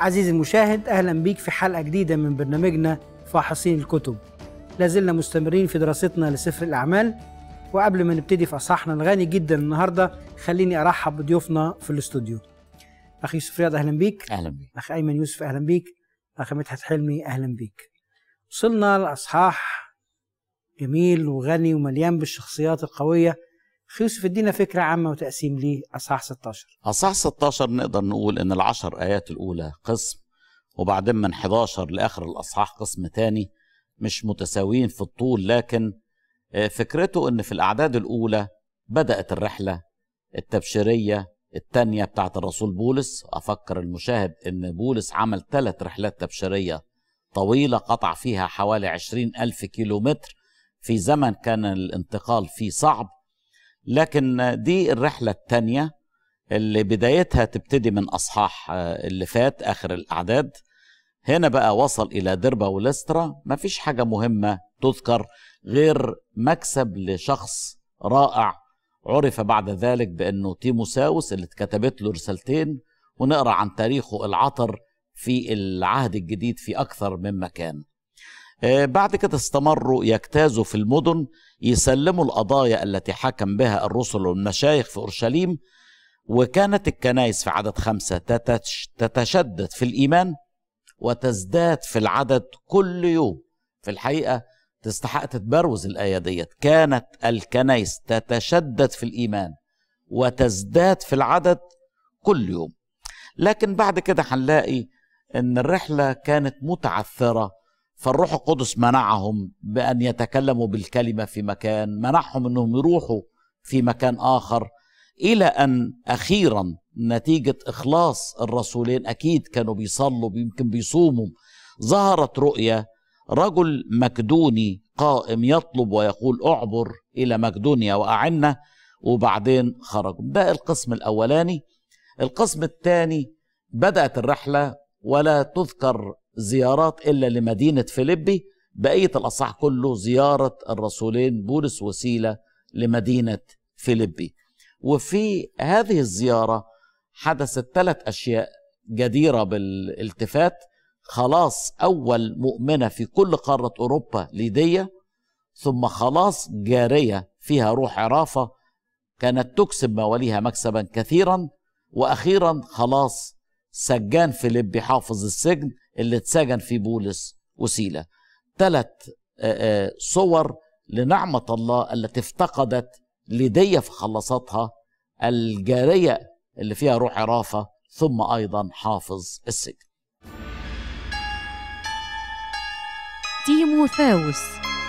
عزيزي المشاهد أهلا بيك في حلقة جديدة من برنامجنا فاحصين الكتب لازلنا مستمرين في دراستنا لسفر الأعمال وقبل ما نبتدي في أصحاحنا الغني جدا النهاردة خليني أرحب بضيوفنا في الاستوديو أخي يوسف رياض أهلا بيك اهلا بك أخ أيمن يوسف أهلا بيك أخ مدحت حلمي أهلا بيك وصلنا لأصحاح جميل وغني ومليان بالشخصيات القوية أخي يوسف ادينا فكرة عامة وتقسيم ليه أصحاح 16 اصح 16 نقدر نقول ان العشر ايات الاولى قسم وبعدين من 11 لاخر الاصحاح قسم تاني مش متساويين في الطول لكن آه، فكرته ان في الاعداد الاولى بدات الرحله التبشيريه التانية بتاعت الرسول بولس افكر المشاهد ان بولس عمل ثلاث رحلات تبشيريه طويله قطع فيها حوالي عشرين ألف كيلو متر في زمن كان الانتقال فيه صعب لكن دي الرحله الثانيه اللي بدايتها تبتدي من اصحاح آه، اللي فات اخر الاعداد هنا بقى وصل الى دربه ولسترا مفيش حاجه مهمه تذكر غير مكسب لشخص رائع عرف بعد ذلك بانه تيموساوس اللي اتكتبت له رسالتين ونقرا عن تاريخه العطر في العهد الجديد في اكثر من مكان آه، بعد كده استمروا يجتازوا في المدن يسلموا القضايا التي حكم بها الرسل والمشايخ في اورشليم وكانت الكنائس في عدد خمسة تتش- تتشدد في الإيمان وتزداد في العدد كل يوم في الحقيقة تستحق تتبروز الآية ديت كانت الكنائس تتشدد في الإيمان وتزداد في العدد كل يوم لكن بعد كده هنلاقي ان الرحلة كانت متعثرة فالروح القدس منعهم بأن يتكلموا بالكلمة في مكان منعهم أنهم يروحوا في مكان آخر إلى أن أخيرا نتيجة إخلاص الرسولين أكيد كانوا بيصلوا يمكن بيصوموا ظهرت رؤية رجل مكدوني قائم يطلب ويقول أعبر إلى مقدونيا وأعنا وبعدين خرجوا ده القسم الأولاني القسم الثاني بدأت الرحلة ولا تذكر زيارات إلا لمدينة فيليبي بقية الأصح كله زيارة الرسولين بولس وسيلة لمدينة فيليبي وفي هذه الزيارة حدثت ثلاث أشياء جديرة بالالتفات خلاص أول مؤمنة في كل قارة أوروبا ليدية ثم خلاص جارية فيها روح عرافة كانت تكسب مواليها مكسبا كثيرا وأخيرا خلاص سجان فيليبي حافظ السجن اللي اتسجن في بولس وسيلة ثلاث صور لنعمة الله التي افتقدت ليدية في خلصتها الجارية اللي فيها روح عرافة ثم أيضا حافظ السجن تيموثاوس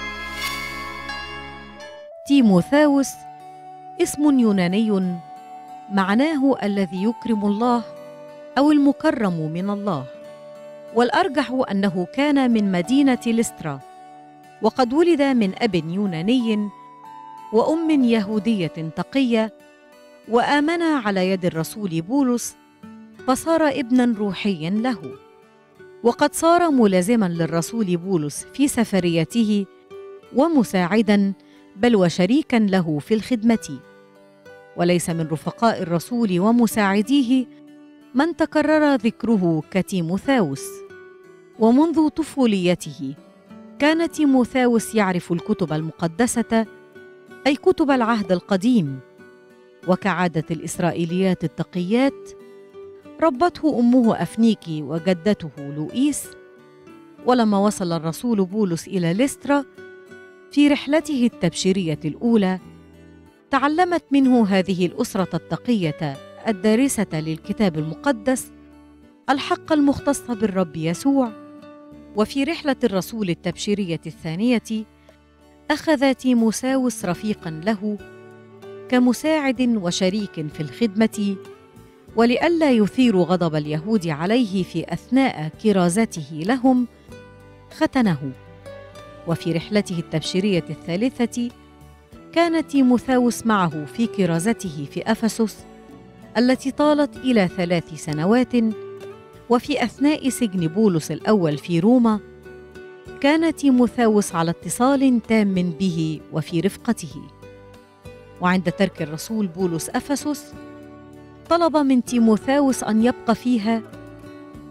تيموثاوس اسم يوناني معناه الذي يكرم الله او المكرم من الله والارجح انه كان من مدينه لسترا وقد ولد من اب يوناني وام يهوديه تقيه وامن على يد الرسول بولس فصار ابنا روحيا له وقد صار ملازما للرسول بولس في سفريته ومساعدا بل وشريكا له في الخدمه وليس من رفقاء الرسول ومساعديه من تكرر ذكره كتيموثاوس ومنذ طفوليته كان تيموثاوس يعرف الكتب المقدسه اي كتب العهد القديم وكعاده الاسرائيليات التقيات ربته امه افنيكي وجدته لوئيس ولما وصل الرسول بولس الى لسترا في رحلته التبشيريه الاولى تعلمت منه هذه الاسره التقيه الدارسه للكتاب المقدس الحق المختص بالرب يسوع وفي رحله الرسول التبشيريه الثانيه اخذ تيموساوس رفيقا له كمساعد وشريك في الخدمه ولئلا يثير غضب اليهود عليه في اثناء كرازته لهم ختنه وفي رحلته التبشيريه الثالثه كان تيموثاوس معه في كرازته في افسس التي طالت الى ثلاث سنوات وفي اثناء سجن بولس الاول في روما كان تيموثاوس على اتصال تام به وفي رفقته وعند ترك الرسول بولس افسس طلب من تيموثاوس ان يبقى فيها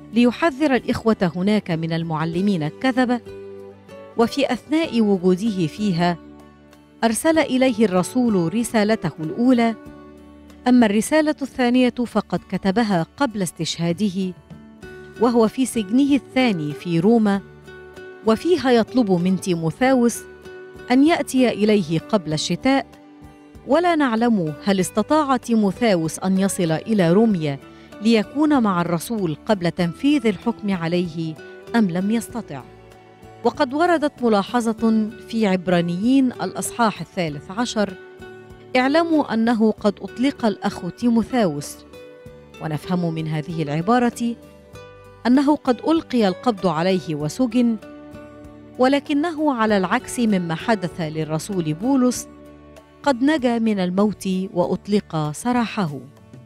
ليحذر الاخوه هناك من المعلمين الكذبه وفي اثناء وجوده فيها ارسل اليه الرسول رسالته الاولى اما الرساله الثانيه فقد كتبها قبل استشهاده وهو في سجنه الثاني في روما وفيها يطلب من تيموثاوس ان ياتي اليه قبل الشتاء ولا نعلم هل استطاع تيموثاوس ان يصل الى روميا ليكون مع الرسول قبل تنفيذ الحكم عليه ام لم يستطع وقد وردت ملاحظه في عبرانيين الاصحاح الثالث عشر اعلموا انه قد اطلق الاخ تيموثاوس ونفهم من هذه العباره انه قد القي القبض عليه وسجن ولكنه على العكس مما حدث للرسول بولس قد نجا من الموت واطلق سراحه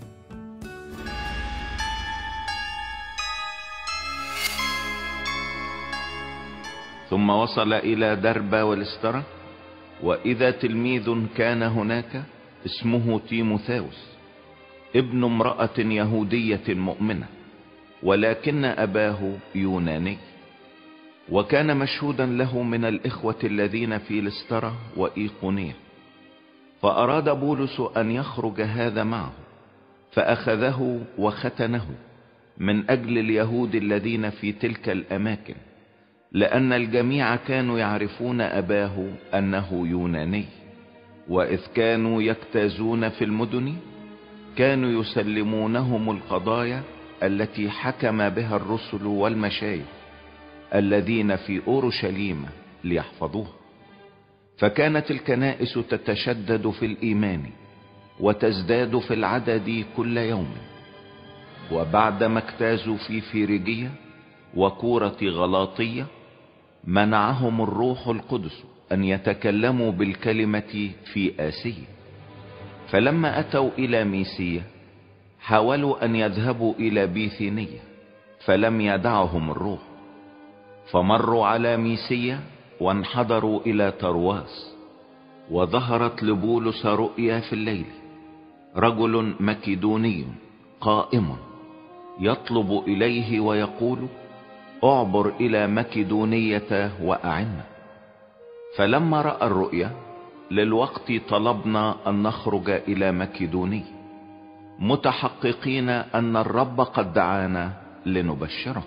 ثم وصل الى دربة ولسترة واذا تلميذ كان هناك اسمه تيموثاوس ابن امرأة يهودية مؤمنة ولكن اباه يوناني وكان مشهودا له من الاخوة الذين في لسترة وايقونية فاراد بولس ان يخرج هذا معه فاخذه وختنه من اجل اليهود الذين في تلك الاماكن لان الجميع كانوا يعرفون اباه انه يوناني واذ كانوا يجتازون في المدن كانوا يسلمونهم القضايا التي حكم بها الرسل والمشايخ الذين في اورشليم ليحفظوها فكانت الكنائس تتشدد في الايمان وتزداد في العدد كل يوم وبعدما اجتازوا في فيريجية وكورة غلاطية منعهم الروح القدس ان يتكلموا بالكلمة في آسيا فلما اتوا الى ميسية حاولوا ان يذهبوا الى بيثينية فلم يدعهم الروح فمروا على ميسية وانحدروا الى ترواس وظهرت لبولس رؤيا في الليل رجل مكيدوني قائم يطلب اليه ويقول اعبر الى مكدونية واعنا فلما رأى الرؤيا للوقت طلبنا ان نخرج الى مكدونية متحققين ان الرب قد دعانا لنبشره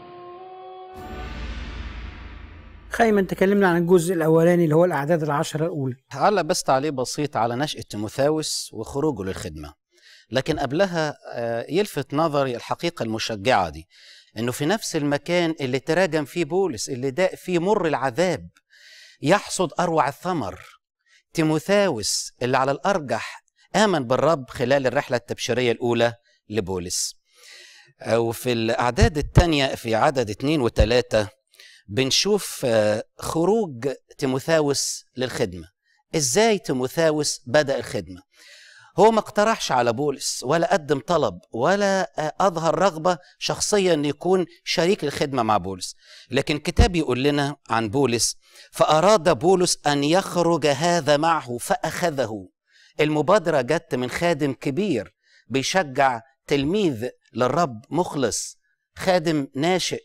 خيما تكلمنا عن الجزء الاولاني اللي هو الاعداد العشره الاولى هعلق بس تعليق بسيط على نشأة تيموثاوس وخروجه للخدمة لكن قبلها آه، يلفت نظري الحقيقة المشجعة دي انه في نفس المكان اللي تراجم فيه بولس اللي داق فيه مر العذاب يحصد اروع الثمر تيموثاوس اللي على الارجح امن بالرب خلال الرحله التبشيريه الاولى لبولس آه، وفي الاعداد الثانيه في عدد اثنين وثلاثه بنشوف آه، خروج تيموثاوس للخدمه ازاي تيموثاوس بدا الخدمه هو ما اقترحش على بولس ولا قدم طلب ولا اظهر رغبه شخصيه ان يكون شريك الخدمه مع بولس لكن الكتاب يقول لنا عن بولس فاراد بولس ان يخرج هذا معه فاخذه المبادره جت من خادم كبير بيشجع تلميذ للرب مخلص خادم ناشئ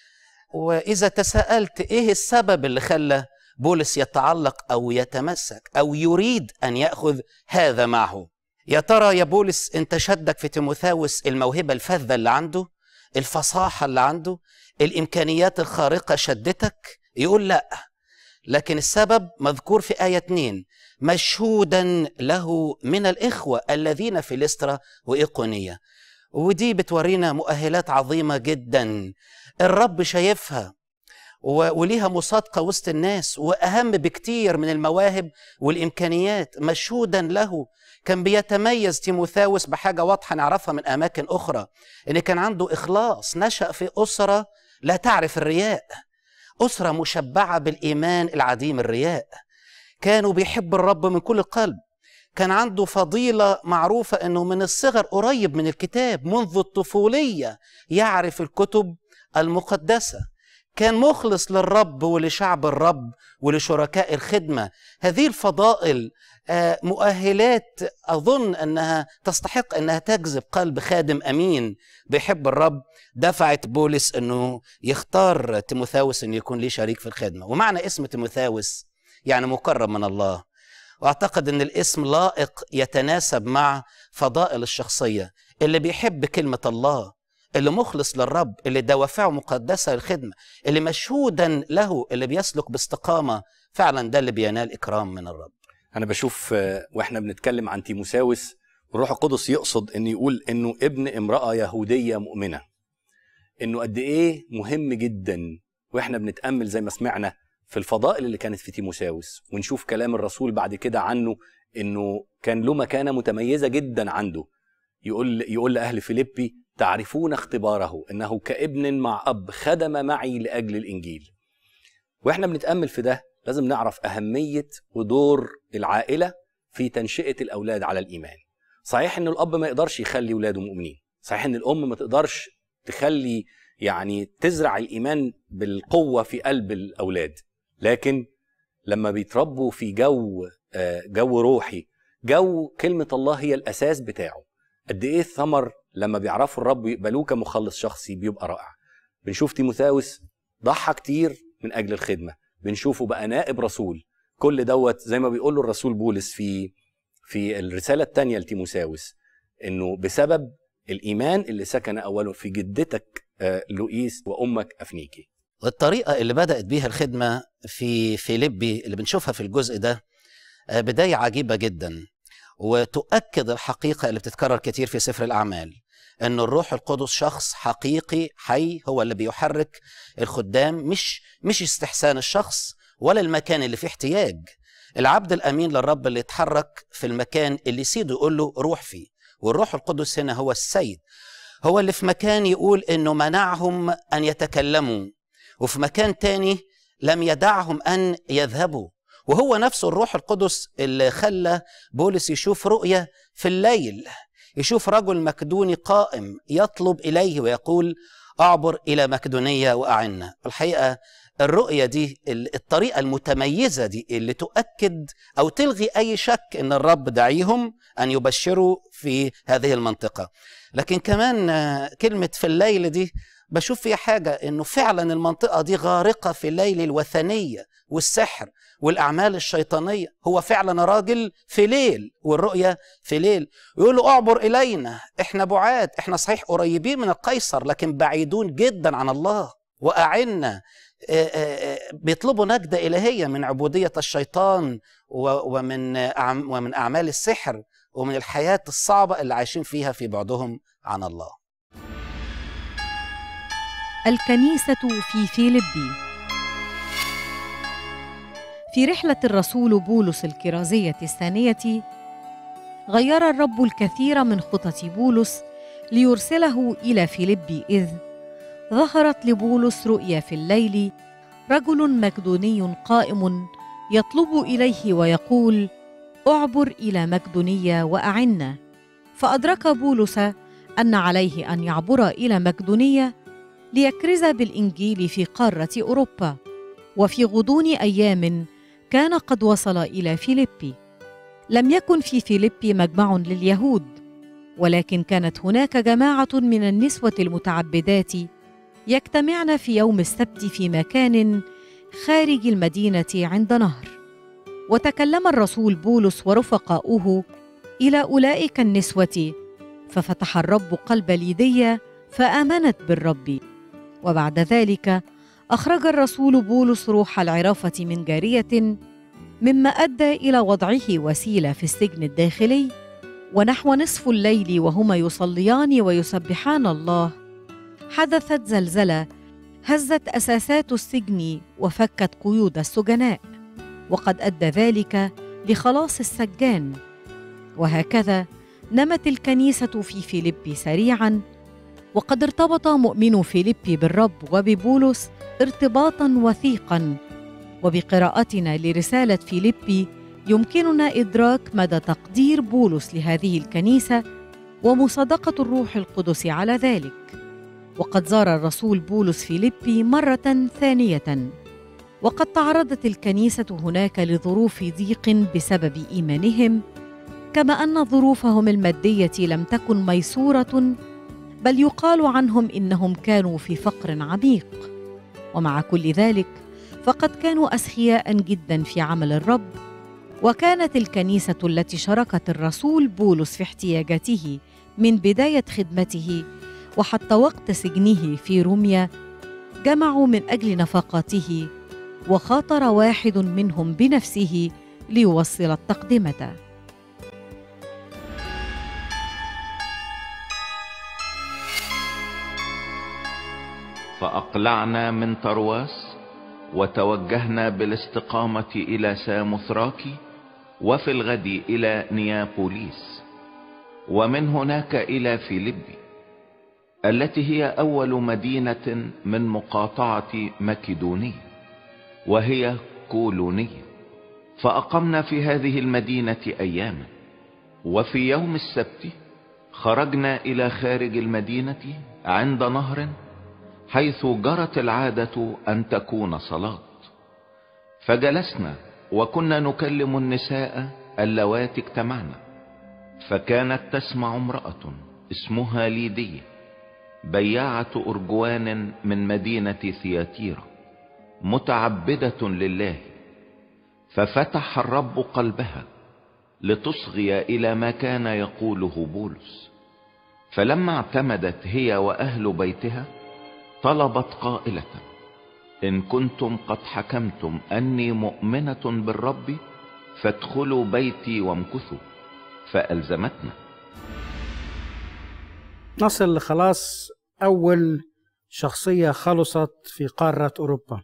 واذا تساءلت ايه السبب اللي خلى بولس يتعلق او يتمسك او يريد ان ياخذ هذا معه يا ترى يا بولس انت شدك في تيموثاوس الموهبه الفذه اللي عنده الفصاحه اللي عنده الامكانيات الخارقه شدتك يقول لا لكن السبب مذكور في ايه 2 مشهودا له من الاخوه الذين في لسترا وايقونيه ودي بتورينا مؤهلات عظيمه جدا الرب شايفها و- وليها مصادقه وسط الناس واهم بكتير من المواهب والامكانيات مشهودا له كان بيتميز تيموثاوس بحاجه واضحه نعرفها من اماكن اخرى ان كان عنده اخلاص نشا في اسره لا تعرف الرياء اسره مشبعه بالايمان العديم الرياء كانوا بيحب الرب من كل القلب كان عنده فضيله معروفه انه من الصغر قريب من الكتاب منذ الطفوليه يعرف الكتب المقدسه كان مخلص للرب ولشعب الرب ولشركاء الخدمة هذه الفضائل آه، مؤهلات أظن أنها تستحق أنها تجذب قلب خادم أمين بيحب الرب دفعت بولس أنه يختار تيموثاوس أنه يكون ليه شريك في الخدمة ومعنى اسم تيموثاوس يعني مقرب من الله واعتقد ان الاسم لائق يتناسب مع فضائل الشخصيه اللي بيحب كلمه الله اللي مخلص للرب اللي دوافعه مقدسه للخدمه اللي مشهودا له اللي بيسلك باستقامه فعلا ده اللي بينال اكرام من الرب انا بشوف آه، واحنا بنتكلم عن تيموساوس الروح القدس يقصد ان يقول انه ابن امراه يهوديه مؤمنه انه قد ايه مهم جدا واحنا بنتامل زي ما سمعنا في الفضائل اللي كانت في تيموساوس ونشوف كلام الرسول بعد كده عنه انه كان له مكانه متميزه جدا عنده يقول يقول لاهل فيليبي تعرفون اختباره انه كابن مع اب خدم معي لاجل الانجيل واحنا بنتامل في ده لازم نعرف اهميه ودور العائله في تنشئه الاولاد على الايمان صحيح ان الاب ما يقدرش يخلي ولاده مؤمنين صحيح ان الام ما تقدرش تخلي يعني تزرع الايمان بالقوه في قلب الاولاد لكن لما بيتربوا في جو آه، جو روحي جو كلمه الله هي الاساس بتاعه قد ايه الثمر لما بيعرفوا الرب ويقبلوه كمخلص شخصي بيبقى رائع بنشوف تيموثاوس ضحى كتير من اجل الخدمه بنشوفه بقى نائب رسول كل دوت زي ما بيقول له الرسول بولس في في الرساله الثانيه لتيموثاوس انه بسبب الايمان اللي سكن اوله في جدتك آه، لوئيس وامك افنيكي والطريقة اللي بدأت بيها الخدمة في فيليبي اللي بنشوفها في الجزء ده آه، بداية عجيبة جدا وتؤكد الحقيقة اللي بتتكرر كتير في سفر الأعمال أن الروح القدس شخص حقيقي حي هو اللي بيحرك الخدام مش مش استحسان الشخص ولا المكان اللي فيه احتياج العبد الأمين للرب اللي يتحرك في المكان اللي سيده يقول له روح فيه والروح القدس هنا هو السيد هو اللي في مكان يقول انه منعهم ان يتكلموا وفي مكان تاني لم يدعهم ان يذهبوا وهو نفسه الروح القدس اللي خلى بولس يشوف رؤية في الليل يشوف رجل مكدوني قائم يطلب إليه ويقول أعبر إلى مكدونية وأعنا الحقيقة الرؤية دي ال- الطريقة المتميزة دي اللي تؤكد أو تلغي أي شك أن الرب دعيهم أن يبشروا في هذه المنطقة لكن كمان آه، كلمة في الليل دي بشوف فيها حاجة أنه فعلا المنطقة دي غارقة في الليل الوثنية والسحر والأعمال الشيطانية هو فعلا راجل في ليل والرؤية في ليل يقول له اعبر إلينا احنا بعاد احنا صحيح قريبين من القيصر لكن بعيدون جدا عن الله وأعنا آه، آه، آه، بيطلبوا نجدة إلهية من عبودية الشيطان و- ومن أعم- ومن أعمال السحر ومن الحياة الصعبة اللي عايشين فيها في بعدهم عن الله الكنيسة في فيلبي في رحلة الرسول بولس الكرازية الثانية غير الرب الكثير من خطط بولس ليرسله إلى فيلبي إذ ظهرت لبولس رؤيا في الليل رجل مكدوني قائم يطلب إليه ويقول اعبر إلى مكدونية وأعنا فأدرك بولس أن عليه أن يعبر إلى مكدونية ليكرز بالانجيل في قاره اوروبا وفي غضون ايام كان قد وصل الى فيليبي لم يكن في فيليبي مجمع لليهود ولكن كانت هناك جماعه من النسوه المتعبدات يجتمعن في يوم السبت في مكان خارج المدينه عند نهر وتكلم الرسول بولس ورفقاؤه الى اولئك النسوه ففتح الرب قلب ليديا فامنت بالرب وبعد ذلك اخرج الرسول بولس روح العرافه من جاريه مما ادى الى وضعه وسيله في السجن الداخلي ونحو نصف الليل وهما يصليان ويسبحان الله حدثت زلزله هزت اساسات السجن وفكت قيود السجناء وقد ادى ذلك لخلاص السجان وهكذا نمت الكنيسه في فيلبي سريعا وقد ارتبط مؤمنو فيلبي بالرب وببولس ارتباطا وثيقا وبقراءتنا لرساله فيلبي يمكننا ادراك مدى تقدير بولس لهذه الكنيسه ومصادقه الروح القدس على ذلك وقد زار الرسول بولس فيليبي مرة ثانية وقد تعرضت الكنيسة هناك لظروف ضيق بسبب إيمانهم كما أن ظروفهم المادية لم تكن ميسورة بل يقال عنهم إنهم كانوا في فقر عميق ومع كل ذلك فقد كانوا أسخياء جدا في عمل الرب وكانت الكنيسة التي شاركت الرسول بولس في احتياجاته من بداية خدمته وحتى وقت سجنه في روميا جمعوا من أجل نفقاته وخاطر واحد منهم بنفسه ليوصل التقدمة فأقلعنا من طرواس وتوجهنا بالاستقامة إلى سامثراكي وفي الغد إلى نيابوليس ومن هناك إلى فيلبي التي هي أول مدينة من مقاطعة مكدونية وهي كولونية فأقمنا في هذه المدينة أياما وفي يوم السبت خرجنا إلى خارج المدينة عند نهر حيث جرت العادة أن تكون صلاة فجلسنا وكنا نكلم النساء اللواتي اجتمعنا فكانت تسمع امرأة اسمها ليدية بياعة أرجوان من مدينة ثياتيرا متعبدة لله ففتح الرب قلبها لتصغي إلى ما كان يقوله بولس فلما اعتمدت هي وأهل بيتها طلبت قائلة إن كنتم قد حكمتم أني مؤمنة بالرب فادخلوا بيتي وامكثوا فألزمتنا نصل لخلاص أول شخصية خلصت في قارة أوروبا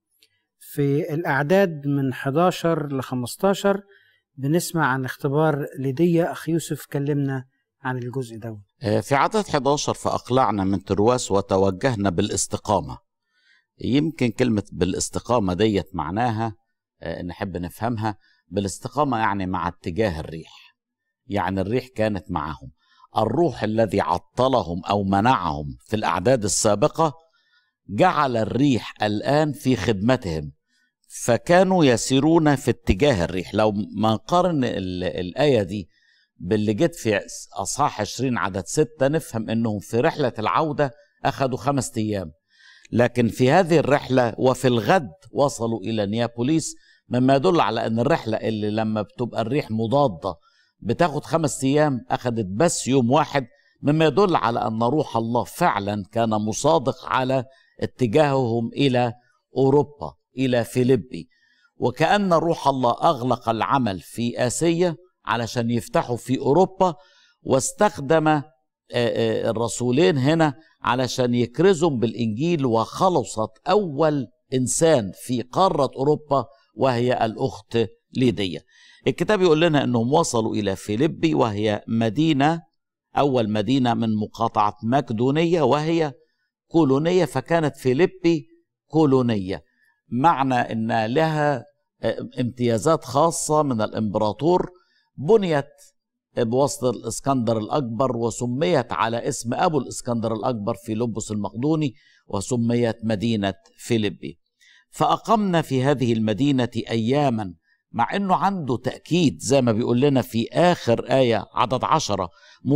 في الأعداد من 11 ل 15 بنسمع عن اختبار ليدية أخ يوسف كلمنا عن الجزء ده آه، في عدد 11 فأقلعنا من ترواس وتوجهنا بالاستقامة يمكن كلمة بالاستقامة ديت معناها آه، نحب نفهمها بالاستقامة يعني مع اتجاه الريح يعني الريح كانت معهم الروح الذي عطلهم أو منعهم في الأعداد السابقة جعل الريح الآن في خدمتهم فكانوا يسيرون في اتجاه الريح لو ما نقارن ال- الآية دي باللي جت في أصحاح 20 عدد 6 نفهم أنهم في رحلة العودة أخذوا خمسة أيام لكن في هذه الرحلة وفي الغد وصلوا إلى نيابوليس مما يدل على أن الرحلة اللي لما بتبقى الريح مضادة بتاخد خمس أيام أخذت بس يوم واحد مما يدل على أن روح الله فعلا كان مصادق على اتجاههم إلى أوروبا إلى فيلبي وكأن روح الله أغلق العمل في آسيا علشان يفتحوا في أوروبا واستخدم آه، آه، الرسولين هنا علشان يكرزهم بالإنجيل وخلصت أول إنسان في قارة أوروبا وهي الأخت ليدية الكتاب يقول لنا أنهم وصلوا إلى فيلبي وهي مدينة أول مدينة من مقاطعة مقدونية وهي كولونية فكانت فيلبي كولونية معنى أن لها آه، امتيازات خاصة من الإمبراطور بنيت بواسطة الإسكندر الأكبر وسميت على اسم أبو الإسكندر الأكبر في لبس المقدوني وسميت مدينة فيلبي فأقمنا في هذه المدينة أياما مع أنه عنده تأكيد زي ما بيقول لنا في آخر آية عدد عشرة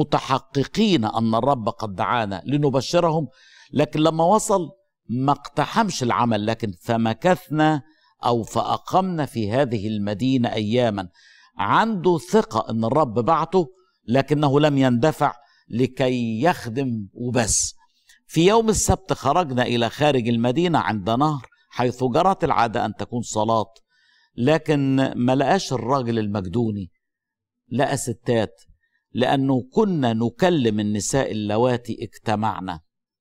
متحققين أن الرب قد دعانا لنبشرهم لكن لما وصل ما اقتحمش العمل لكن فمكثنا أو فأقمنا في هذه المدينة أياما عنده ثقة أن الرب بعته لكنه لم يندفع لكي يخدم وبس في يوم السبت خرجنا إلى خارج المدينة عند نهر حيث جرت العادة أن تكون صلاة لكن ما لقاش الراجل المجدوني لقى ستات لأنه كنا نكلم النساء اللواتي اجتمعنا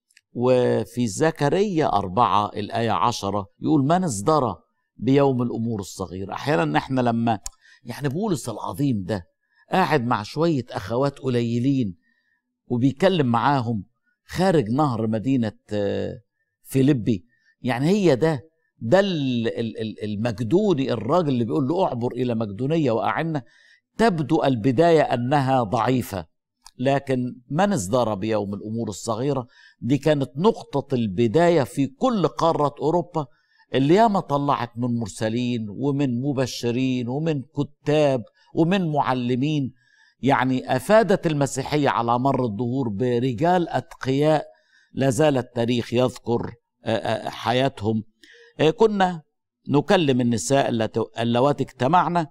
وفي زكريا أربعة الآية عشرة يقول من ازدرى بيوم الأمور الصغيرة أحيانا احنا لما يعني بولس العظيم ده قاعد مع شوية أخوات قليلين وبيكلم معاهم خارج نهر مدينة آه، فيلبي يعني هي ده ده ال- ال- ال- المجدوني الراجل اللي بيقول له اعبر إلى مقدونية وأعنا تبدو البداية أنها ضعيفة لكن من ازدرى بيوم الامور الصغيره دي كانت نقطه البدايه في كل قاره اوروبا اللي ياما طلعت من مرسلين ومن مبشرين ومن كتاب ومن معلمين يعني افادت المسيحيه على مر الدهور برجال اتقياء لا زال التاريخ يذكر آه، آه، حياتهم آه، كنا نكلم النساء اللت- اللواتي اجتمعنا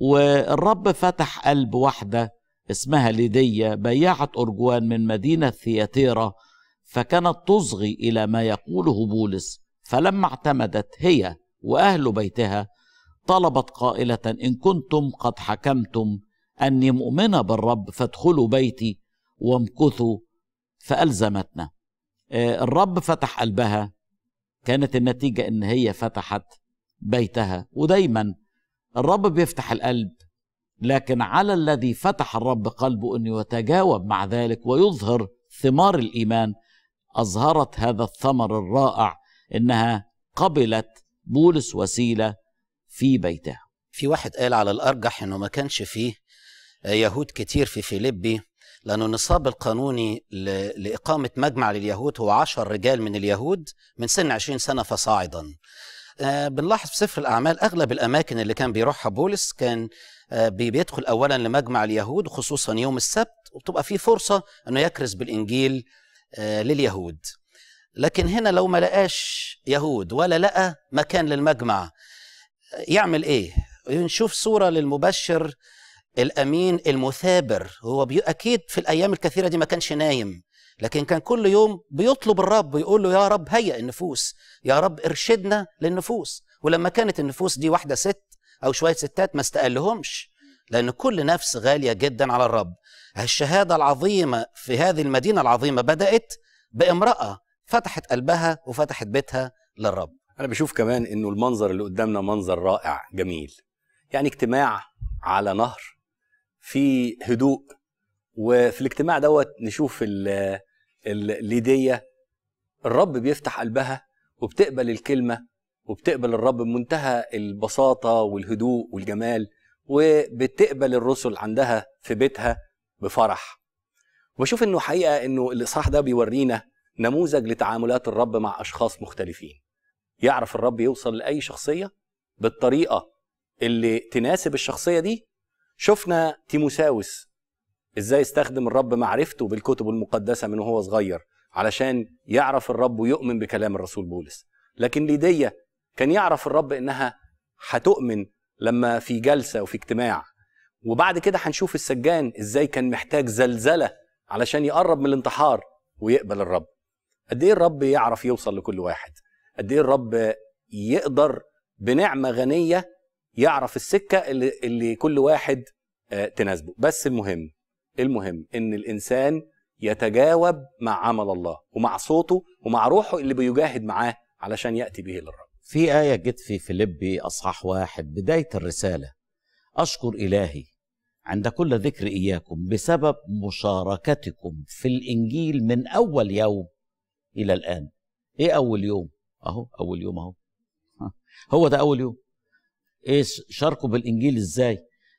والرب فتح قلب واحده اسمها ليدية بياعة أرجوان من مدينة ثياتيرا فكانت تصغي إلى ما يقوله بولس فلما اعتمدت هي وأهل بيتها طلبت قائلة إن كنتم قد حكمتم أني مؤمنة بالرب فادخلوا بيتي وامكثوا فألزمتنا آه، الرب فتح قلبها كانت النتيجة إن هي فتحت بيتها ودايما الرب بيفتح القلب لكن على الذي فتح الرب قلبه انه يتجاوب مع ذلك ويظهر ثمار الايمان اظهرت هذا الثمر الرائع انها قبلت بولس وسيله في بيتها في واحد قال على الأرجح إنه ما كانش فيه يهود كتير في فيليبي لأنه النصاب القانوني ل- لإقامة مجمع لليهود هو عشر رجال من اليهود من سن عشرين سنة فصاعدا آه، بنلاحظ في سفر الأعمال أغلب الأماكن اللي كان بيروحها بولس كان آه، بي- بيدخل أولا لمجمع اليهود خصوصا يوم السبت وبتبقى فيه فرصة أنه يكرز بالإنجيل آه، لليهود لكن هنا لو ما لقاش يهود ولا لقى مكان للمجمع يعمل ايه نشوف صورة للمبشر الأمين المثابر هو بي... أكيد في الأيام الكثيرة دي ما كانش نايم لكن كان كل يوم بيطلب الرب ويقول له يا رب هيئ النفوس يا رب ارشدنا للنفوس ولما كانت النفوس دي واحدة ست أو شوية ستات ما استقلهمش لأن كل نفس غالية جدا على الرب الشهادة العظيمة في هذه المدينة العظيمة بدأت بامرأة فتحت قلبها وفتحت بيتها للرب انا بشوف كمان انه المنظر اللي قدامنا منظر رائع جميل يعني اجتماع على نهر في هدوء وفي الاجتماع دوت نشوف ال- ال- ليدية الرب بيفتح قلبها وبتقبل الكلمة وبتقبل الرب بمنتهى البساطة والهدوء والجمال وبتقبل الرسل عندها في بيتها بفرح وبشوف انه حقيقة انه الاصحاح ده بيورينا نموذج لتعاملات الرب مع اشخاص مختلفين يعرف الرب يوصل لاي شخصيه بالطريقه اللي تناسب الشخصيه دي شفنا تيموساوس ازاي استخدم الرب معرفته بالكتب المقدسه من وهو صغير علشان يعرف الرب ويؤمن بكلام الرسول بولس لكن ليدية كان يعرف الرب انها هتؤمن لما في جلسه وفي اجتماع وبعد كده هنشوف السجان ازاي كان محتاج زلزله علشان يقرب من الانتحار ويقبل الرب قد ايه الرب يعرف يوصل لكل واحد قد ايه الرب يقدر بنعمه غنيه يعرف السكه اللي, اللي كل واحد آه، تناسبه بس المهم المهم ان الانسان يتجاوب مع عمل الله ومع صوته ومع روحه اللي بيجاهد معاه علشان ياتي به للرب في آية جت في فيليبي أصحاح واحد بداية الرسالة أشكر إلهي عند كل ذكر إياكم بسبب مشاركتكم في الإنجيل من أول يوم إلى الآن إيه أول يوم؟ أهو أول يوم أهو ها، هو ده أول يوم إيه ش- شاركوا بالإنجيل إزاي؟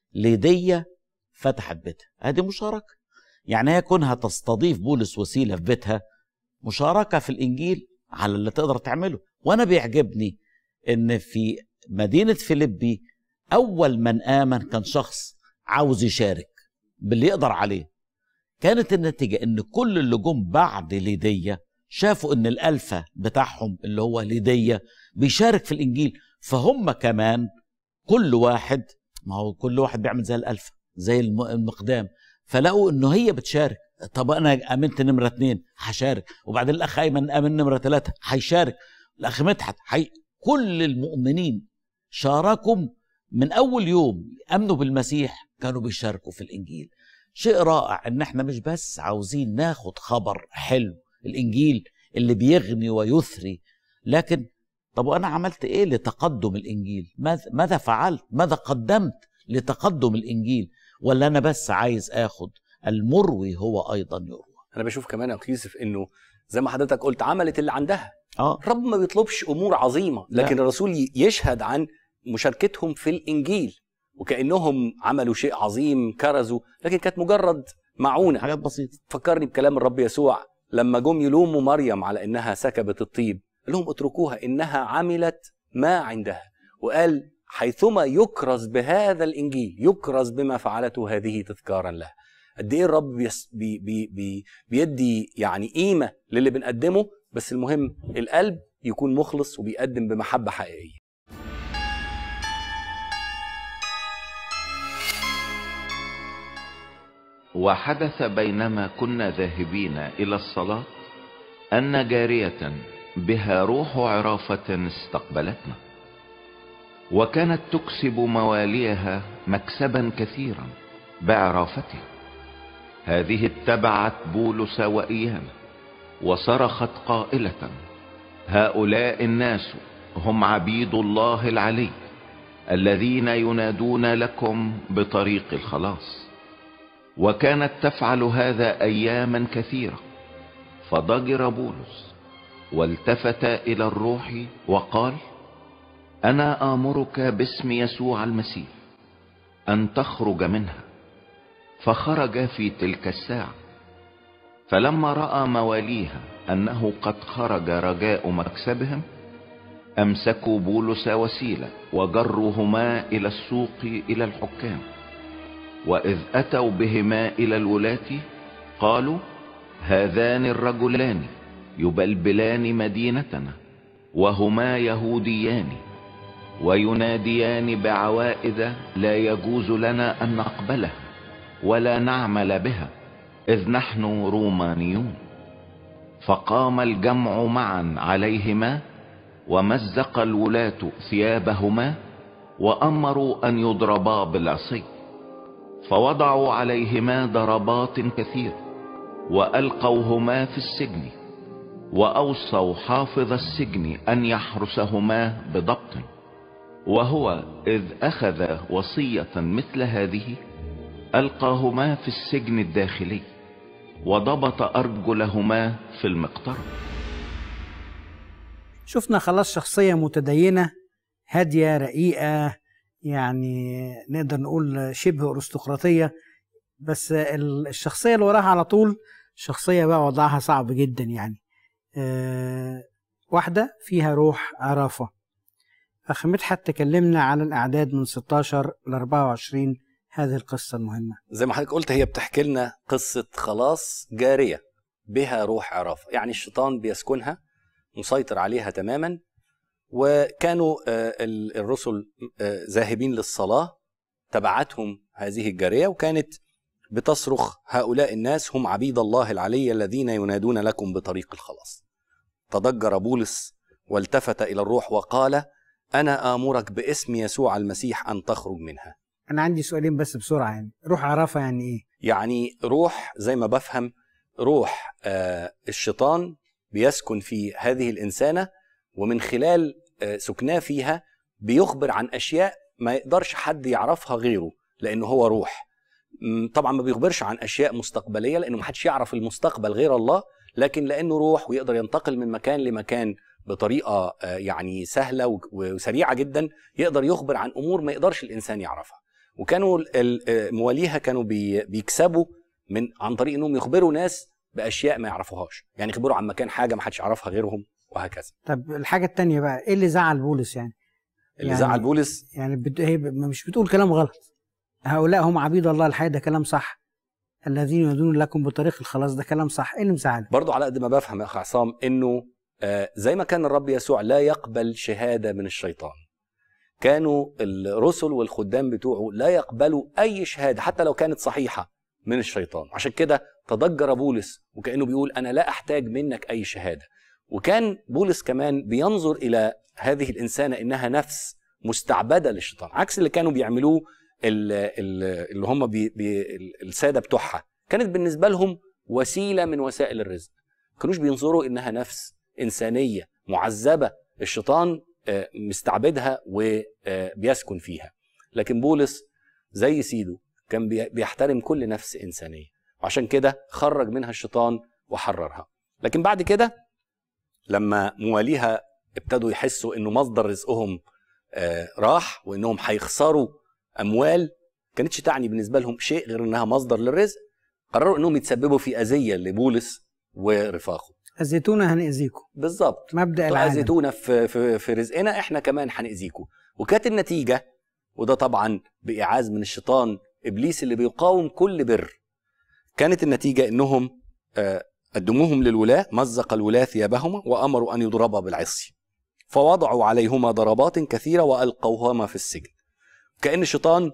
ليدية فتحت بيتها هذه مشاركة يعني هي كونها تستضيف بولس وسيلة في بيتها مشاركة في الإنجيل على اللي تقدر تعمله وأنا بيعجبني إن في مدينة فيليبي أول من آمن كان شخص عاوز يشارك باللي يقدر عليه كانت النتيجة إن كل اللي جم بعد ليدية شافوا إن الألفة بتاعهم اللي هو ليدية بيشارك في الإنجيل فهم كمان كل واحد ما هو كل واحد بيعمل زي الألفة زي الم- المقدام فلقوا إنه هي بتشارك طب أنا آمنت نمرة اتنين هشارك وبعدين الأخ أيمن آمن نمرة ثلاثة هيشارك الأخ مدحت حي... كل المؤمنين شاركوا من أول يوم آمنوا بالمسيح كانوا بيشاركوا في الإنجيل شيء رائع إن إحنا مش بس عاوزين ناخد خبر حلو الإنجيل اللي بيغني ويثري لكن طب وأنا عملت إيه لتقدم الإنجيل ماذا, ماذا فعلت ماذا قدمت لتقدم الإنجيل ولا أنا بس عايز آخد المروي هو أيضا يروى انا بشوف كمان يا أخي يوسف انه زي ما حضرتك قلت عملت اللي عندها آه الرب ما بيطلبش امور عظيمه لا. لكن الرسول ي- يشهد عن مشاركتهم في الانجيل وكانهم عملوا شيء عظيم كرزوا لكن كانت مجرد معونه حاجات بسيطه فكرني بكلام الرب يسوع لما جم يلوموا مريم على انها سكبت الطيب قال لهم اتركوها انها عملت ما عندها وقال حيثما يكرز بهذا الانجيل يكرز بما فعلته هذه تذكارا له قد ايه الرب بيس بي بي بي بيدي يعني قيمه للي بنقدمه بس المهم القلب يكون مخلص وبيقدم بمحبه حقيقيه وحدث بينما كنا ذاهبين الى الصلاة ان جارية بها روح عرافة استقبلتنا وكانت تكسب مواليها مكسبا كثيرا بعرافتها هذه اتبعت بولس وايانا وصرخت قائلة هؤلاء الناس هم عبيد الله العلي الذين ينادون لكم بطريق الخلاص وكانت تفعل هذا اياما كثيرة فضجر بولس والتفت الى الروح وقال انا امرك باسم يسوع المسيح ان تخرج منها فخرج في تلك الساعة فلما رأى مواليها انه قد خرج رجاء مكسبهم امسكوا بولس وسيلة وجروهما الى السوق الى الحكام واذ اتوا بهما الى الولاة قالوا هذان الرجلان يبلبلان مدينتنا وهما يهوديان ويناديان بعوائد لا يجوز لنا ان نقبلها ولا نعمل بها اذ نحن رومانيون فقام الجمع معا عليهما ومزق الولاة ثيابهما وامروا ان يضربا بالعصي فوضعوا عليهما ضربات كثيرة والقوهما في السجن واوصوا حافظ السجن ان يحرسهما بضبط وهو اذ اخذ وصية مثل هذه القاهما في السجن الداخلي وضبط ارجلهما في المقطرة شفنا خلاص شخصية متدينة هادية رقيقة يعني نقدر نقول شبه أرستقراطية بس ال- الشخصية اللي وراها على طول شخصية بقى وضعها صعب جدا يعني أه واحدة فيها روح عرافة أخ مدحت تكلمنا عن الأعداد من 16 ل 24 هذه القصة المهمة زي ما حضرتك قلت هي بتحكي لنا قصة خلاص جارية بها روح عرافة يعني الشيطان بيسكنها مسيطر عليها تماما وكانوا آه، ال- الرسل آه، ذاهبين للصلاة تبعتهم هذه الجارية وكانت بتصرخ هؤلاء الناس هم عبيد الله العلي الذين ينادون لكم بطريق الخلاص تضجر بولس والتفت إلى الروح وقال أنا آمرك باسم يسوع المسيح أن تخرج منها أنا عندي سؤالين بس بسرعة يعني روح عرافة يعني إيه؟ يعني روح زي ما بفهم روح آه، الشيطان بيسكن في هذه الإنسانة ومن خلال آه، سكناه فيها بيخبر عن أشياء ما يقدرش حد يعرفها غيره لأنه هو روح م، طبعا ما بيخبرش عن أشياء مستقبلية لأنه ما حدش يعرف المستقبل غير الله لكن لأنه روح ويقدر ينتقل من مكان لمكان بطريقة آه، يعني سهلة و- وسريعة جدا يقدر يخبر عن أمور ما يقدرش الإنسان يعرفها وكانوا ال- ال- مواليها كانوا بي بيكسبوا من عن طريق انهم يخبروا ناس باشياء ما يعرفوهاش يعني يخبروا عن مكان حاجه ما حدش يعرفها غيرهم وهكذا طب الحاجة التانية بقى إيه اللي زعل بولس يعني؟ اللي يعني- زعل بولس يعني بت... هي ب- مش بتقول كلام غلط هؤلاء هم عبيد الله الحي ده كلام صح الذين يدون لكم بطريق الخلاص ده كلام صح ايه اللي مزعله برضو على قد ما بفهم يا اخ عصام انه آه، زي ما كان الرب يسوع لا يقبل شهاده من الشيطان كانوا الرسل والخدام بتوعه لا يقبلوا اي شهاده حتى لو كانت صحيحه من الشيطان عشان كده تضجر بولس وكانه بيقول انا لا احتاج منك اي شهاده وكان بولس كمان بينظر الى هذه الانسانه انها نفس مستعبده للشيطان عكس اللي كانوا بيعملوه ال- ال- اللي هم بي بي الساده بتوعها كانت بالنسبه لهم وسيله من وسائل الرزق ما كانوش بينظروا انها نفس انسانيه معذبه الشيطان آه، مستعبدها وبيسكن فيها لكن بولس زي سيده كان بي- بيحترم كل نفس انسانيه وعشان كده خرج منها الشيطان وحررها لكن بعد كده لما مواليها ابتدوا يحسوا انه مصدر رزقهم آه، راح وانهم هيخسروا اموال كانتش تعني بالنسبه لهم شيء غير انها مصدر للرزق قرروا انهم يتسببوا في اذيه لبولس ورفاقه اذيتونا هنأذيكم بالظبط مبدأ العالم اذيتونا في في في رزقنا احنا كمان هنأذيكم وكانت النتيجه وده طبعا باعاز من الشيطان ابليس اللي بيقاوم كل بر كانت النتيجه انهم آه، قدموهم للولاة مزق الولاة ثيابهما وامروا ان يضربا بالعصي فوضعوا عليهما ضربات كثيره والقوهما في السجن كأن الشيطان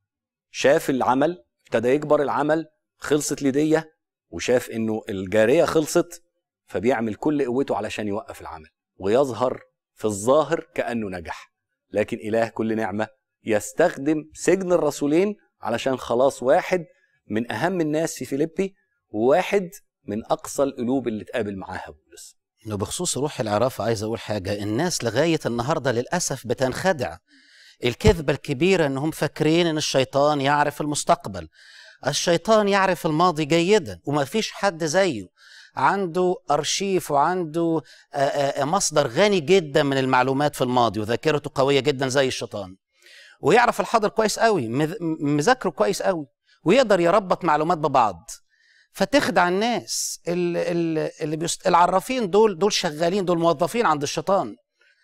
شاف العمل ابتدى يكبر العمل خلصت ليدية وشاف انه الجارية خلصت فبيعمل كل قوته علشان يوقف العمل ويظهر في الظاهر كأنه نجح لكن إله كل نعمة يستخدم سجن الرسولين علشان خلاص واحد من أهم الناس في فيليبي وواحد من أقصى القلوب اللي اتقابل معاها بولس انه بخصوص روح العرافه عايز اقول حاجه الناس لغايه النهارده للاسف بتنخدع الكذبه الكبيره انهم فاكرين ان الشيطان يعرف المستقبل الشيطان يعرف الماضي جيدا وما فيش حد زيه عنده ارشيف وعنده آه، آه، مصدر غني جدا من المعلومات في الماضي وذاكرته قويه جدا زي الشيطان ويعرف الحاضر كويس قوي مذ- مذاكره كويس قوي ويقدر يربط معلومات ببعض فتخدع الناس ال- ال- اللي بيست... العرافين دول دول شغالين دول موظفين عند الشيطان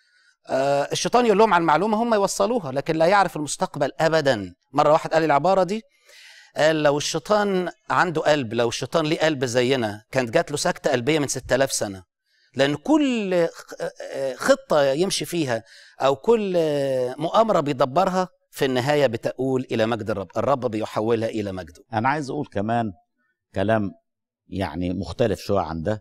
آه الشيطان يقول لهم عن معلومه هم يوصلوها لكن لا يعرف المستقبل ابدا مره واحد قال العباره دي قال لو الشيطان عنده قلب لو الشيطان ليه قلب زينا كانت جات له سكته قلبيه من 6000 سنه لان كل خ- آه، خطه يمشي فيها او كل آه، مؤامره بيدبرها في النهايه بتؤول الى مجد الرب الرب بيحولها الى مجده انا عايز اقول كمان كلام يعني مختلف شويه عن ده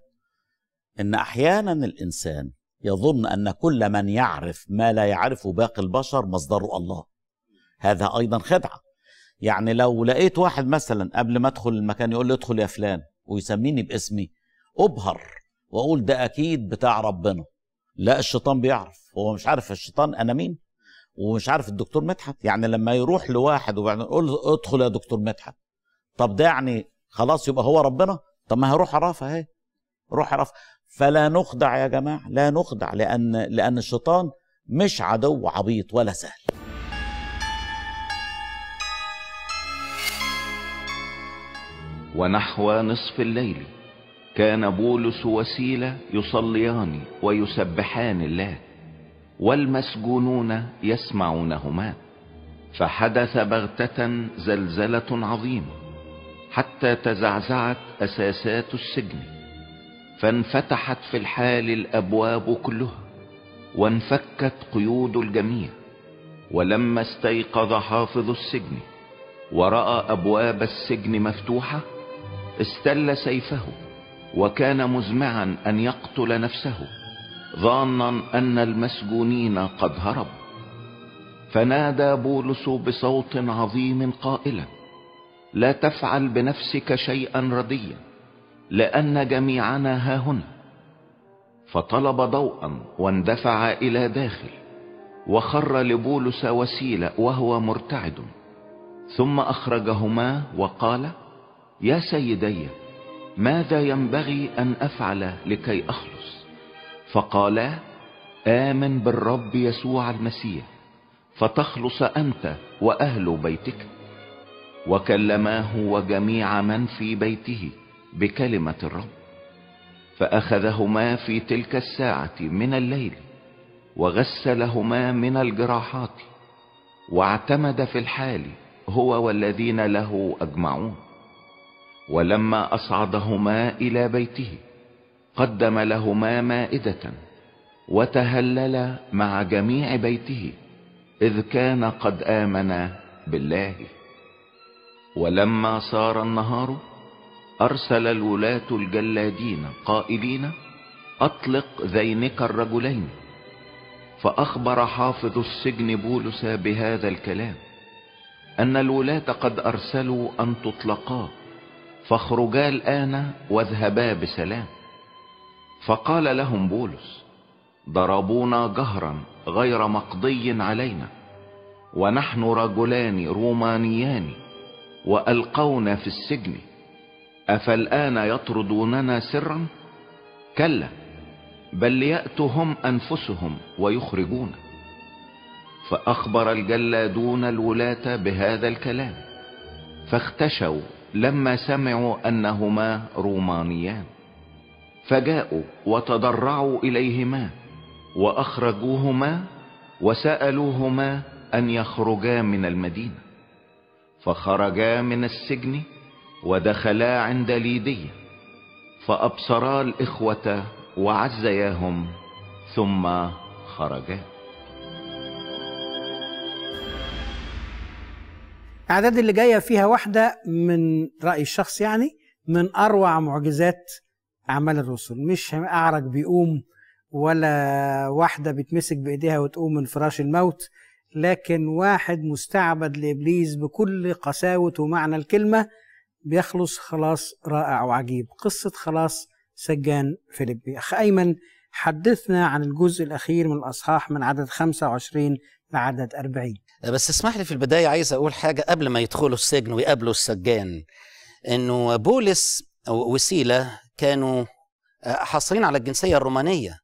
ان احيانا الانسان يظن ان كل من يعرف ما لا يعرفه باقي البشر مصدره الله هذا ايضا خدعه يعني لو لقيت واحد مثلا قبل ما ادخل المكان يقول لي ادخل يا فلان ويسميني باسمي ابهر واقول ده اكيد بتاع ربنا لا الشيطان بيعرف هو مش عارف الشيطان انا مين ومش عارف الدكتور مدحت يعني لما يروح لواحد وبعدين يقول له ادخل يا دكتور مدحت طب ده يعني خلاص يبقى هو ربنا طب ما هيروح عرفه اهي روح عرفه فلا نخدع يا جماعه لا نخدع لان لان الشيطان مش عدو عبيط ولا سهل ونحو نصف الليل كان بولس وسيلة يصليان ويسبحان الله والمسجونون يسمعونهما فحدث بغتة زلزلة عظيمة حتى تزعزعت أساسات السجن فانفتحت في الحال الأبواب كلها وانفكت قيود الجميع ولما استيقظ حافظ السجن ورأى أبواب السجن مفتوحة استل سيفه وكان مزمعا أن يقتل نفسه ظانا أن المسجونين قد هربوا فنادى بولس بصوت عظيم قائلا لا تفعل بنفسك شيئا رديا لأن جميعنا ها هنا فطلب ضوءا واندفع إلى داخل وخر لبولس وسيلة وهو مرتعد ثم أخرجهما وقال يا سيدي ماذا ينبغي أن أفعل لكي أخلص فقالا آمن بالرب يسوع المسيح فتخلص أنت وأهل بيتك وكلماه وجميع من في بيته بكلمة الرب فأخذهما في تلك الساعة من الليل وغسلهما من الجراحات واعتمد في الحال هو والذين له أجمعون ولما أصعدهما إلى بيته قدم لهما مائدة وتهلل مع جميع بيته إذ كان قد آمن بالله ولما صار النهار أرسل الولاة الجلادين قائلين أطلق ذينك الرجلين فأخبر حافظ السجن بولس بهذا الكلام أن الولاة قد أرسلوا أن تطلقا فاخرجا الآن واذهبا بسلام فقال لهم بولس ضربونا جهرا غير مقضي علينا ونحن رجلان رومانيان وألقونا في السجن أفالآن يطردوننا سرا كلا بل ليأتوا هم أنفسهم ويخرجون فأخبر الجلادون الولاة بهذا الكلام فاختشوا لما سمعوا انهما رومانيان فجاءوا وتضرعوا اليهما واخرجوهما وسالوهما ان يخرجا من المدينه فخرجا من السجن ودخلا عند ليديه فابصرا الاخوه وعزياهم ثم خرجا الأعداد اللي جاية فيها واحدة من رأيي الشخص يعني من أروع معجزات أعمال الرسل مش أعرج بيقوم ولا واحدة بتمسك بإيديها وتقوم من فراش الموت لكن واحد مستعبد لإبليس بكل قساوة ومعنى الكلمة بيخلص خلاص رائع وعجيب قصة خلاص سجان فيليبي أخ أيمن حدثنا عن الجزء الأخير من الأصحاح من عدد 25 لعدد 40 بس اسمح لي في البداية عايز أقول حاجة قبل ما يدخلوا السجن ويقابلوا السجان إنه بولس وسيلة كانوا حاصلين على الجنسية الرومانية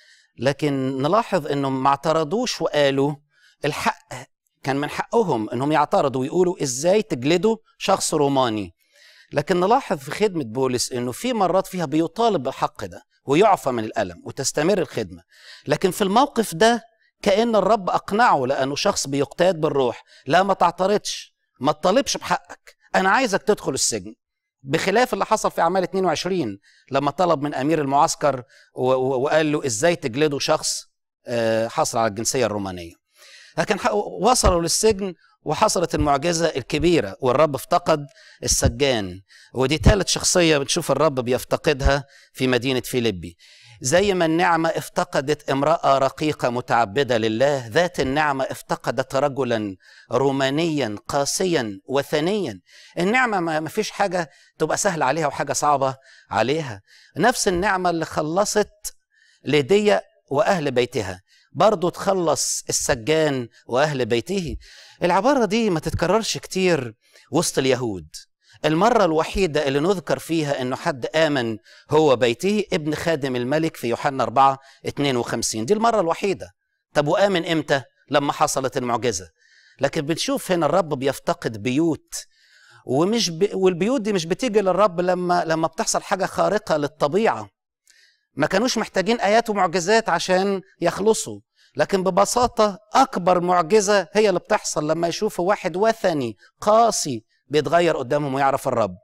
لكن نلاحظ إنهم ما اعترضوش وقالوا الحق كان من حقهم إنهم يعترضوا ويقولوا إزاي تجلدوا شخص روماني لكن نلاحظ في خدمة بولس إنه في مرات فيها بيطالب بالحق ده ويعفى من الألم وتستمر الخدمة لكن في الموقف ده كأن الرب أقنعه لأنه شخص بيقتاد بالروح لا ما تعترضش ما تطالبش بحقك أنا عايزك تدخل السجن بخلاف اللي حصل في أعمال 22 لما طلب من أمير المعسكر وقال له إزاي تجلدوا شخص حصل على الجنسية الرومانية لكن وصلوا للسجن وحصلت المعجزة الكبيرة والرب افتقد السجان ودي ثالث شخصية بنشوف الرب بيفتقدها في مدينة فيليبي زي ما النعمة افتقدت امرأة رقيقة متعبدة لله ذات النعمة افتقدت رجلا رومانيا قاسيا وثنيا النعمة ما فيش حاجة تبقى سهلة عليها وحاجة صعبة عليها نفس النعمة اللي خلصت ليديا وأهل بيتها برضو تخلص السجان وأهل بيته العبارة دي ما تتكررش كتير وسط اليهود المرة الوحيدة اللي نذكر فيها انه حد آمن هو بيته ابن خادم الملك في يوحنا 4 52 دي المرة الوحيدة طب وآمن امتى؟ لما حصلت المعجزة لكن بنشوف هنا الرب بيفتقد بيوت ومش ب... والبيوت دي مش بتيجي للرب لما لما بتحصل حاجة خارقة للطبيعة ما كانوش محتاجين آيات ومعجزات عشان يخلصوا لكن ببساطة أكبر معجزة هي اللي بتحصل لما يشوفوا واحد وثني قاسي بيتغير قدامهم ويعرف الرب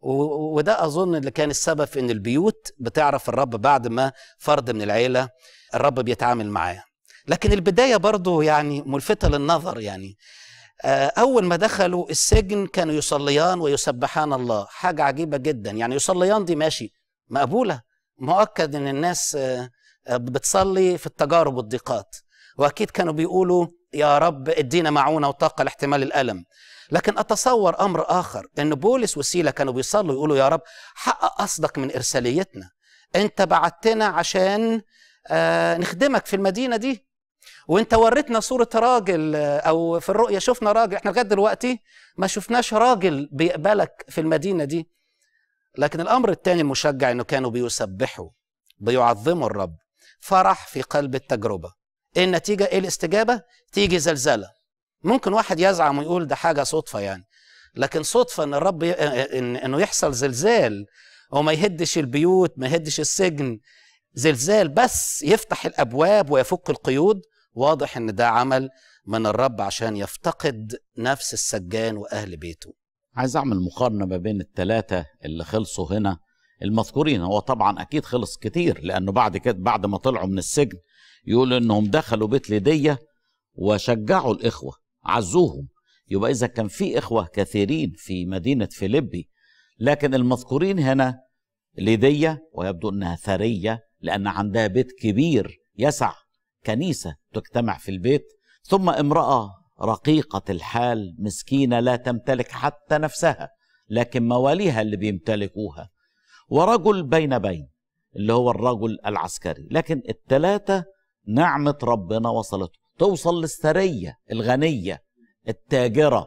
وده اظن اللي كان السبب في ان البيوت بتعرف الرب بعد ما فرد من العيله الرب بيتعامل معاه لكن البدايه برضو يعني ملفته للنظر يعني اول ما دخلوا السجن كانوا يصليان ويسبحان الله حاجه عجيبه جدا يعني يصليان دي ماشي مقبوله مؤكد ان الناس بتصلي في التجارب والضيقات واكيد كانوا بيقولوا يا رب ادينا معونه وطاقه لاحتمال الالم لكن اتصور امر اخر ان بولس وسيله كانوا بيصلوا يقولوا يا رب حقق قصدك من ارساليتنا انت بعتنا عشان آه نخدمك في المدينه دي وانت وريتنا صوره راجل او في الرؤيه شفنا راجل احنا لغايه دلوقتي ما شفناش راجل بيقبلك في المدينه دي لكن الامر الثاني المشجع انه كانوا بيسبحوا بيعظموا الرب فرح في قلب التجربه ايه النتيجه ايه الاستجابه تيجي زلزله ممكن واحد يزعم ويقول ده حاجه صدفه يعني لكن صدفه ان الرب ي... إن... انه يحصل زلزال وما يهدش البيوت ما يهدش السجن زلزال بس يفتح الابواب ويفك القيود واضح ان ده عمل من الرب عشان يفتقد نفس السجان واهل بيته عايز اعمل مقارنه ما بين الثلاثه اللي خلصوا هنا المذكورين هو طبعا اكيد خلص كتير لانه بعد كده بعد ما طلعوا من السجن يقول انهم دخلوا بيت ليدية وشجعوا الاخوه عزوهم يبقى اذا كان في اخوه كثيرين في مدينه فيليبي لكن المذكورين هنا ليدية ويبدو انها ثريه لان عندها بيت كبير يسع كنيسه تجتمع في البيت ثم امراه رقيقه الحال مسكينه لا تمتلك حتى نفسها لكن مواليها اللي بيمتلكوها ورجل بين بين اللي هو الرجل العسكري لكن الثلاثه نعمه ربنا وصلته توصل للثريه الغنيه التاجره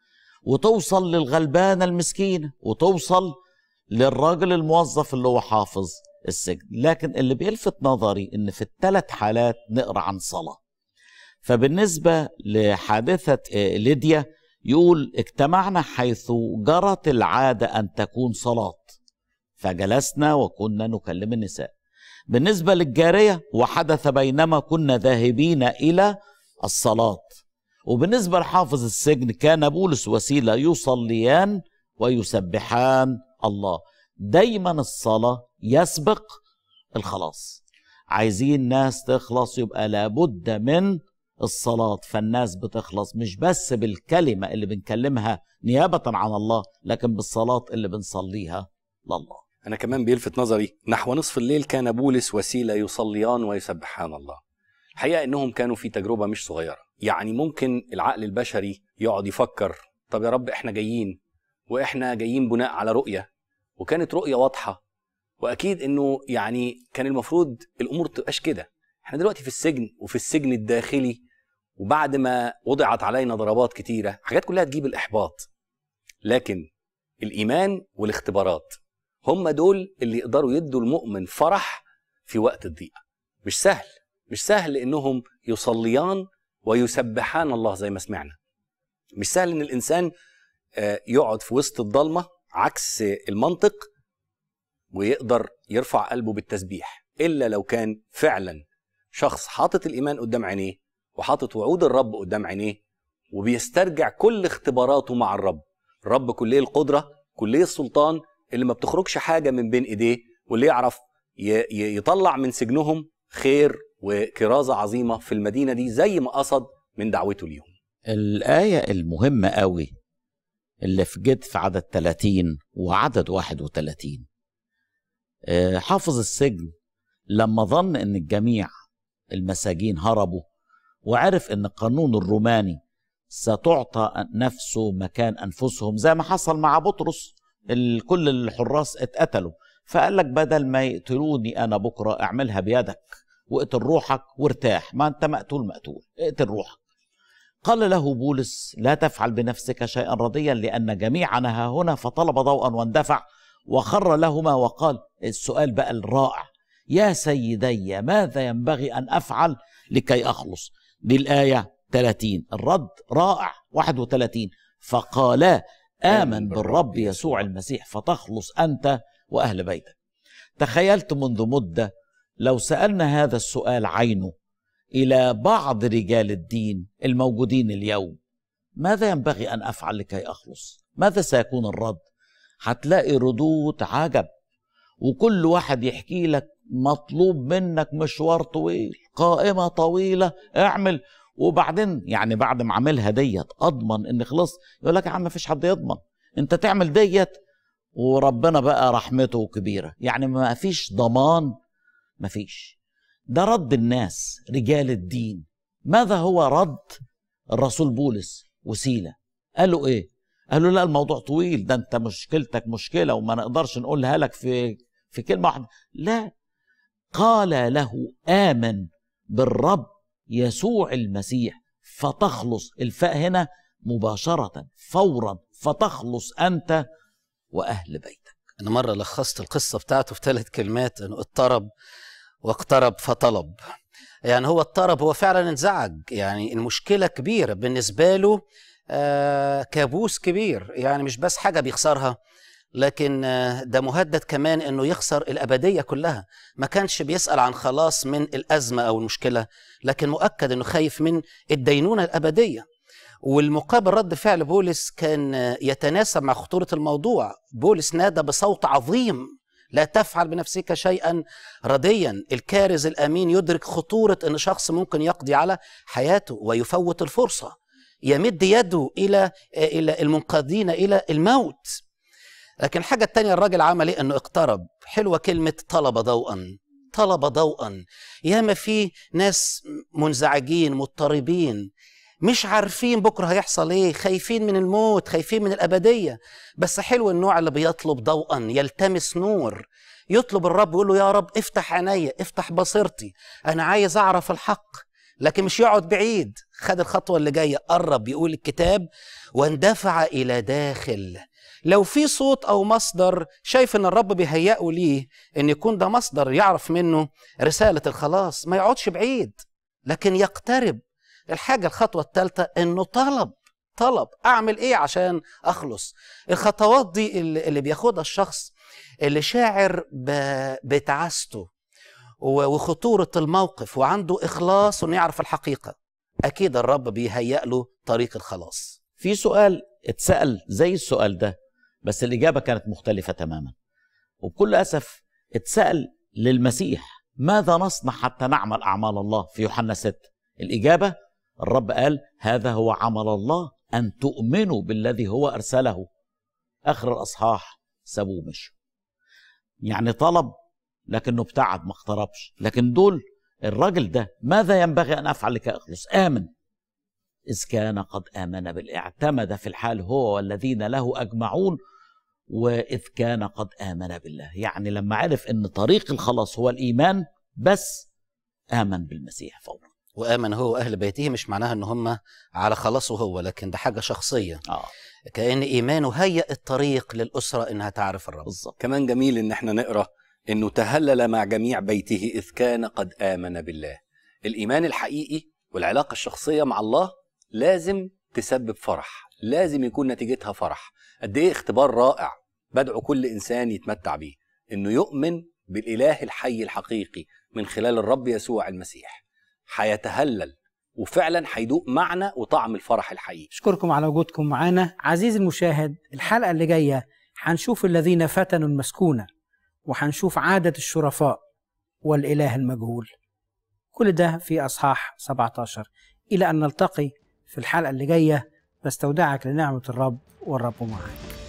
وتوصل للغلبانه المسكينه وتوصل للراجل الموظف اللي هو حافظ السجن لكن اللي بيلفت نظري ان في الثلاث حالات نقرا عن صلاه فبالنسبه لحادثه ليديا يقول اجتمعنا حيث جرت العادة أن تكون صلاة فجلسنا وكنا نكلم النساء بالنسبة للجارية وحدث بينما كنا ذاهبين إلى الصلاة وبالنسبة لحافظ السجن كان بولس وسيلة يصليان ويسبحان الله دايما الصلاة يسبق الخلاص عايزين ناس تخلص يبقى لابد من الصلاة فالناس بتخلص مش بس بالكلمة اللي بنكلمها نيابة عن الله لكن بالصلاة اللي بنصليها لله انا كمان بيلفت نظري نحو نصف الليل كان بولس وسيله يصليان ويسبحان الله الحقيقه انهم كانوا في تجربه مش صغيره يعني ممكن العقل البشري يقعد يفكر طب يا رب احنا جايين واحنا جايين بناء على رؤيه وكانت رؤيه واضحه واكيد انه يعني كان المفروض الامور تبقاش كده احنا دلوقتي في السجن وفي السجن الداخلي وبعد ما وضعت علينا ضربات كتيره حاجات كلها تجيب الاحباط لكن الايمان والاختبارات هم دول اللي يقدروا يدوا المؤمن فرح في وقت الضيقه مش سهل مش سهل انهم يصليان ويسبحان الله زي ما سمعنا مش سهل ان الانسان آه، يقعد في وسط الضلمه عكس المنطق ويقدر يرفع قلبه بالتسبيح الا لو كان فعلا شخص حاطط الايمان قدام عينيه وحاطط وعود الرب قدام عينيه وبيسترجع كل اختباراته مع الرب الرب كليه القدره كليه السلطان اللي ما بتخرجش حاجه من بين ايديه واللي يعرف ي- ي- يطلع من سجنهم خير وكرازه عظيمه في المدينه دي زي ما قصد من دعوته ليهم الآية المهمة قوي اللي في جد في عدد 30 وعدد 31 آه، حافظ السجن لما ظن ان الجميع المساجين هربوا وعرف ان القانون الروماني ستعطى نفسه مكان انفسهم زي ما حصل مع بطرس ال- كل الحراس اتقتلوا فقال لك بدل ما يقتلوني انا بكره اعملها بيدك واقتل روحك وارتاح ما انت مقتول مقتول اقتل روحك قال له بولس لا تفعل بنفسك شيئا رديا لأن جميعنا ها هنا فطلب ضوءا واندفع وخر لهما وقال السؤال بقى الرائع يا سيدي ماذا ينبغي أن أفعل لكي أخلص دي الآية 30 الرد رائع 31 فقالا آمن بالرب يسوع المسيح فتخلص أنت وأهل بيتك تخيلت منذ مدة لو سألنا هذا السؤال عينه الى بعض رجال الدين الموجودين اليوم ماذا ينبغي ان افعل لكي اخلص ماذا سيكون الرد هتلاقي ردود عجب وكل واحد يحكي لك مطلوب منك مشوار طويل قائمة طويلة اعمل وبعدين يعني بعد ما عاملها ديت اضمن ان خلص يقول لك يا عم مفيش حد يضمن انت تعمل ديت وربنا بقى رحمته كبيرة يعني ما فيش ضمان ما فيش ده رد الناس رجال الدين ماذا هو رد الرسول بولس وسيلة قالوا ايه قالوا لا الموضوع طويل ده انت مشكلتك مشكلة وما نقدرش نقولها لك في في كلمة واحدة لا قال له آمن بالرب يسوع المسيح فتخلص الفاء هنا مباشرة فورا فتخلص أنت وأهل بيتك أنا مرة لخصت القصة بتاعته في ثلاث كلمات إنه اضطرب واقترب فطلب يعني هو اضطرب هو فعلا انزعج يعني المشكلة كبيرة بالنسبة له آه كابوس كبير يعني مش بس حاجة بيخسرها لكن آه ده مهدد كمان انه يخسر الابديه كلها ما كانش بيسال عن خلاص من الازمه او المشكله لكن مؤكد انه خايف من الدينونه الابديه والمقابل رد فعل بولس كان آه، يتناسب مع خطوره الموضوع بولس نادى بصوت عظيم لا تفعل بنفسك شيئا رديا الكارز الامين يدرك خطوره ان شخص ممكن يقضي على حياته ويفوت الفرصه يمد يده الى الى المنقذين الى الموت لكن الحاجه الثانيه الراجل عمل ايه انه اقترب حلوه كلمه طلب ضوءا طلب ضوءا ياما في ناس منزعجين مضطربين مش عارفين بكره هيحصل ايه خايفين من الموت خايفين من الابديه بس حلو النوع اللي بيطلب ضوءا يلتمس نور يطلب الرب يقول له يا رب افتح عينيا افتح بصيرتي انا عايز اعرف الحق لكن مش يقعد بعيد خد الخطوه اللي جايه قرب يقول الكتاب واندفع الى داخل لو في صوت او مصدر شايف ان الرب بيهيئه ليه ان يكون ده مصدر يعرف منه رساله الخلاص ما يقعدش بعيد لكن يقترب الحاجه الخطوه الثالثه انه طلب طلب اعمل ايه عشان اخلص الخطوات دي اللي اللي بياخدها الشخص اللي شاعر ب- بتعاسته و- وخطورة الموقف وعنده إخلاص إنه يعرف الحقيقة أكيد الرب بيهيأ له طريق الخلاص في سؤال اتسأل زي السؤال ده بس الإجابة كانت مختلفة تماما وبكل أسف اتسأل للمسيح ماذا نصنع حتى نعمل أعمال الله في يوحنا 6 الإجابة الرب قال هذا هو عمل الله أن تؤمنوا بالذي هو أرسله آخر الأصحاح سابوه مشوا يعني طلب لكنه ابتعد ما اقتربش لكن دول الراجل ده ماذا ينبغي أن أفعل لكي أخلص آمن إذ كان قد آمن بالله اعتمد في الحال هو والذين له أجمعون وإذ كان قد آمن بالله يعني لما عرف أن طريق الخلاص هو الإيمان بس آمن بالمسيح فورا وآمن هو وأهل بيته مش معناها إن هم على خلاصه هو لكن ده حاجة شخصية آه كأن إيمانه هيأ الطريق للأسرة إنها تعرف الرب بالظبط كمان جميل ان احنا نقرا انه تهلل مع جميع بيته اذ كان قد امن بالله الايمان الحقيقي والعلاقه الشخصيه مع الله لازم تسبب فرح لازم يكون نتيجتها فرح قد ايه اختبار رائع بدعو كل انسان يتمتع بيه انه يؤمن بالاله الحي الحقيقي من خلال الرب يسوع المسيح هيتهلل وفعلا هيدوق معنى وطعم الفرح الحقيقي أشكركم على وجودكم معنا عزيزي المشاهد الحلقة اللي جاية هنشوف الذين فتنوا المسكونة وهنشوف عادة الشرفاء والإله المجهول كل ده في أصحاح 17 إلى أن نلتقي في الحلقة اللي جاية بستودعك لنعمة الرب والرب معك